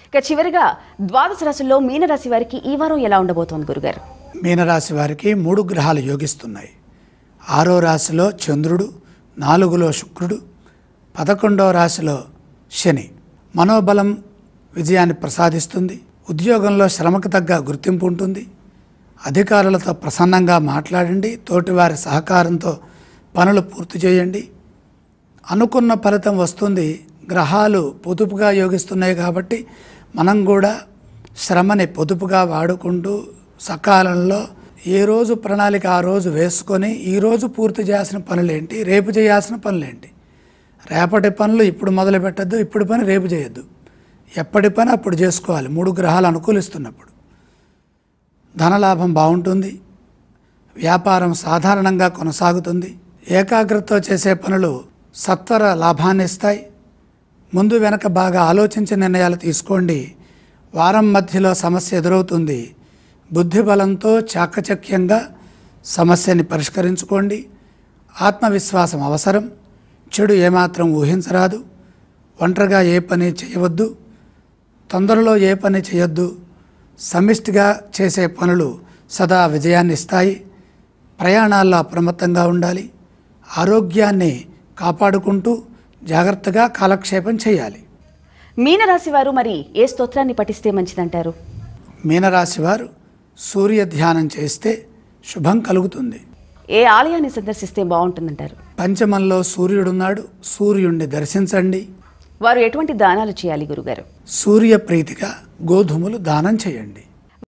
ఇక చివరిగా ద్వాదశ రాశుల్లో మీనరాశి వారికి ఈ వారం ఎలా ఉండబోతోంది గురుగారు మీనరాశి వారికి మూడు గ్రహాలు యోగిస్తున్నాయి ఆరో రాశిలో చంద్రుడు నాలుగులో శుక్రుడు పదకొండవ రాశిలో శని మనోబలం విజయాన్ని ప్రసాదిస్తుంది ఉద్యోగంలో శ్రమకు తగ్గ గుర్తింపు ఉంటుంది అధికారులతో ప్రసన్నంగా మాట్లాడండి తోటివారి సహకారంతో పనులు పూర్తి చేయండి అనుకున్న ఫలితం వస్తుంది గ్రహాలు పొదుపుగా యోగిస్తున్నాయి కాబట్టి మనం కూడా శ్రమని పొదుపుగా వాడుకుంటూ సకాలంలో ఏ రోజు ప్రణాళిక ఆ రోజు వేసుకొని ఈ రోజు పూర్తి చేయాల్సిన పనులేంటి రేపు చేయాల్సిన పనులేంటి రేపటి పనులు ఇప్పుడు మొదలు పెట్టద్దు ఇప్పుడు పని రేపు చేయొద్దు ఎప్పటి పని అప్పుడు చేసుకోవాలి మూడు గ్రహాలు అనుకూలిస్తున్నప్పుడు ధనలాభం బాగుంటుంది వ్యాపారం సాధారణంగా కొనసాగుతుంది ఏకాగ్రతతో చేసే పనులు సత్వర లాభాన్ని ఇస్తాయి ముందు వెనక బాగా ఆలోచించి నిర్ణయాలు తీసుకోండి వారం మధ్యలో సమస్య ఎదురవుతుంది బుద్ధి బలంతో చాకచక్యంగా సమస్యని పరిష్కరించుకోండి ఆత్మవిశ్వాసం అవసరం చెడు ఏమాత్రం ఊహించరాదు ఒంటరిగా ఏ పని చేయవద్దు తొందరలో ఏ పని చేయొద్దు సమిష్టిగా చేసే పనులు సదా విజయాన్ని ఇస్తాయి ప్రయాణాల్లో అప్రమత్తంగా ఉండాలి ఆరోగ్యాన్ని కాపాడుకుంటూ జాగ్రత్తగా కాలక్షేపం చేయాలి మీనరాశి వారు మరి ఏ స్తోత్రాన్ని పఠిస్తే మంచిదంటారు మీనరాశి వారు సూర్య ధ్యానం చేస్తే శుభం కలుగుతుంది ఏ ఆలయాన్ని సందర్శిస్తే బాగుంటుందంటారు పంచమంలో సూర్యుడున్నాడు సూర్యుడిని దర్శించండి వారు ఎటువంటి దానాలు చేయాలి గురుగారు సూర్య ప్రీతిగా గోధుమలు దానం చేయండి